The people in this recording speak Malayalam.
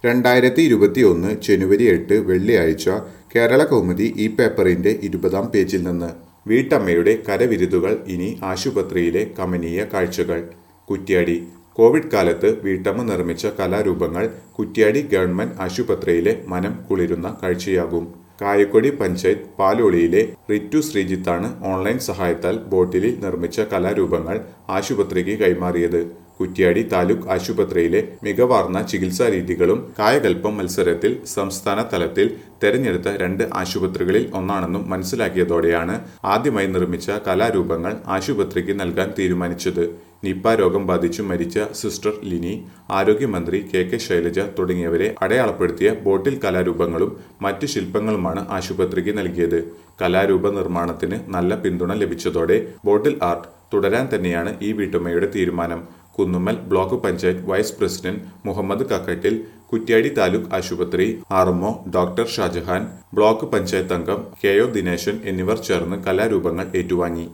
രണ്ടായിരത്തി ഇരുപത്തിയൊന്ന് ജനുവരി എട്ട് വെള്ളിയാഴ്ച കേരള കൗമുദി ഈ പേപ്പറിന്റെ ഇരുപതാം പേജിൽ നിന്ന് വീട്ടമ്മയുടെ കരവിരുതുകൾ ഇനി ആശുപത്രിയിലെ കമനീയ കാഴ്ചകൾ കുറ്റ്യാടി കോവിഡ് കാലത്ത് വീട്ടമ്മ നിർമ്മിച്ച കലാരൂപങ്ങൾ കുറ്റ്യാടി ഗവൺമെന്റ് ആശുപത്രിയിലെ മനം കുളിരുന്ന കാഴ്ചയാകും കായക്കൊടി പഞ്ചായത്ത് പാലോളിയിലെ റിറ്റു ശ്രീജിത്താണ് ഓൺലൈൻ സഹായത്താൽ ബോട്ടിലിൽ നിർമ്മിച്ച കലാരൂപങ്ങൾ ആശുപത്രിക്ക് കൈമാറിയത് കുറ്റ്യാടി താലൂക്ക് ആശുപത്രിയിലെ മികവാർന്ന ചികിത്സാ രീതികളും കായകൽപ്പം മത്സരത്തിൽ സംസ്ഥാന തലത്തിൽ തെരഞ്ഞെടുത്ത രണ്ട് ആശുപത്രികളിൽ ഒന്നാണെന്നും മനസ്സിലാക്കിയതോടെയാണ് ആദ്യമായി നിർമ്മിച്ച കലാരൂപങ്ങൾ ആശുപത്രിക്ക് നൽകാൻ തീരുമാനിച്ചത് നിപ്പ രോഗം ബാധിച്ചു മരിച്ച സിസ്റ്റർ ലിനി ആരോഗ്യമന്ത്രി കെ കെ ശൈലജ തുടങ്ങിയവരെ അടയാളപ്പെടുത്തിയ ബോട്ടിൽ കലാരൂപങ്ങളും മറ്റ് ശില്പങ്ങളുമാണ് ആശുപത്രിക്ക് നൽകിയത് കലാരൂപ നിർമ്മാണത്തിന് നല്ല പിന്തുണ ലഭിച്ചതോടെ ബോട്ടിൽ ആർട്ട് തുടരാൻ തന്നെയാണ് ഈ വീട്ടുമ്മയുടെ തീരുമാനം Kunnummal block panchayat vice president Muhammad Kakkattil Kuttiadi taluk ആശുപത്രി RMO doctor Shajahan block panchayat അംഗം കെ ഒ ദിനേശൻ എന്നിവർ ചേർന്ന് കലാരൂപങ്ങൾ ഏറ്റുവാങ്ങി